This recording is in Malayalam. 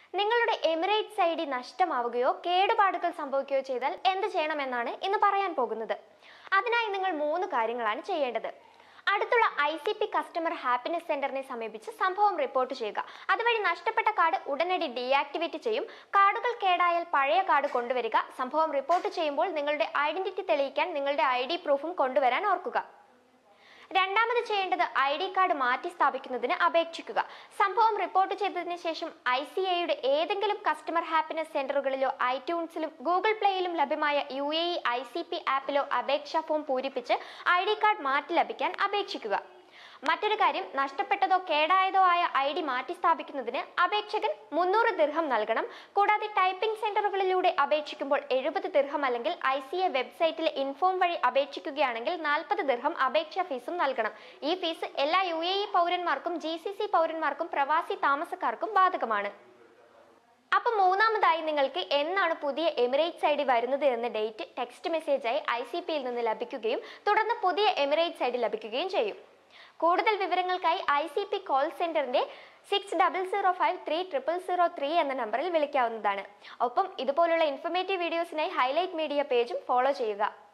നിങ്ങളുടെ എമിറേറ്റ്സ് ഐ ഡി നഷ്ടമാവുകയോ കേടുപാടുകൾ സംഭവിക്കുകയോ ചെയ്താൽ എന്ത് ചെയ്യണമെന്നാണ് ഇന്ന് പറയാൻ പോകുന്നത് അതിനായി നിങ്ങൾ മൂന്ന് കാര്യങ്ങളാണ് ചെയ്യേണ്ടത് അടുത്തുള്ള I C P customer happiness സെന്ററിനെ സമീപിച്ച് സംഭവം റിപ്പോർട്ട് ചെയ്യുക അതുവഴി നഷ്ടപ്പെട്ട കാർഡ് ഉടനടി ഡീആക്ടിവേറ്റ് ചെയ്യും കാർഡുകൾ കേടായാൽ പഴയ കാർഡ് കൊണ്ടുവരിക സംഭവം റിപ്പോർട്ട് ചെയ്യുമ്പോൾ നിങ്ങളുടെ ഐഡന്റിറ്റി തെളിയിക്കാൻ നിങ്ങളുടെ ഐ ഡി പ്രൂഫും കൊണ്ടുവരാൻ ഓർക്കുക രണ്ടാമത് ചെയ്യേണ്ടത് ഐ ഡി കാർഡ് മാറ്റി സ്ഥാപിക്കുന്നതിന് അപേക്ഷിക്കുക സംഭവം റിപ്പോർട്ട് ചെയ്തതിനു ശേഷം ഐ സി ഐയുടെ ഏതെങ്കിലും കസ്റ്റമർ ഹാപ്പിനെസ് സെന്ററുകളിലോ ഐട്യൂൺസിലും ഗൂഗിൾ പ്ലേയിലും ലഭ്യമായ U A E I C P ആപ്പിലോ അപേക്ഷാ ഫോം പൂരിപ്പിച്ച് ഐ ഡി കാർഡ് മാറ്റി ലഭിക്കാൻ അപേക്ഷിക്കുക മറ്റൊരു കാര്യം നഷ്ടപ്പെട്ടതോ കേടായതോ ആയ ഐ ഡി മാറ്റി സ്ഥാപിക്കുന്നതിന് അപേക്ഷകൻ മുന്നൂറ് ദിർഹം നൽകണം കൂടാതെ ടൈപ്പിംഗ് സെന്ററുകളിലൂടെ അപേക്ഷിക്കുമ്പോൾ എഴുപത് ദിർഹം അല്ലെങ്കിൽ ഐ സി എ വെബ്സൈറ്റിലെ ഇൻഫോം വഴി അപേക്ഷിക്കുകയാണെങ്കിൽ നാൽപ്പത് ദിർഹം അപേക്ഷാ ഫീസും നൽകണം ഈ ഫീസ് എല്ലാ യു എ ഇ പൗരന്മാർക്കും ജി സി സി പൗരന്മാർക്കും പ്രവാസി താമസക്കാർക്കും ബാധകമാണ് അപ്പൊ മൂന്നാമതായി നിങ്ങൾക്ക് എന്നാണ് പുതിയ എമിറേറ്റ്സ് ഐ ഡി വരുന്നത് എന്ന ഡേറ്റ് ടെക്സ്റ്റ് മെസ്സേജായി ഐ സി പിയിൽ നിന്ന് ലഭിക്കുകയും തുടർന്ന് പുതിയ എമിറേറ്റ്സ് ഐ ഡി ലഭിക്കുകയും ചെയ്യും കൂടുതൽ വിവരങ്ങൾക്കായി ഐ സി പി കോൾ സെന്ററിന്റെ six double zero five three triple zero three എന്ന നമ്പറിൽ വിളിക്കാവുന്നതാണ് ഒപ്പം ഇതുപോലുള്ള ഇൻഫർമേറ്റീവ് വീഡിയോസിനായി ഹൈലൈറ്റ് മീഡിയ പേജും ഫോളോ ചെയ്യുക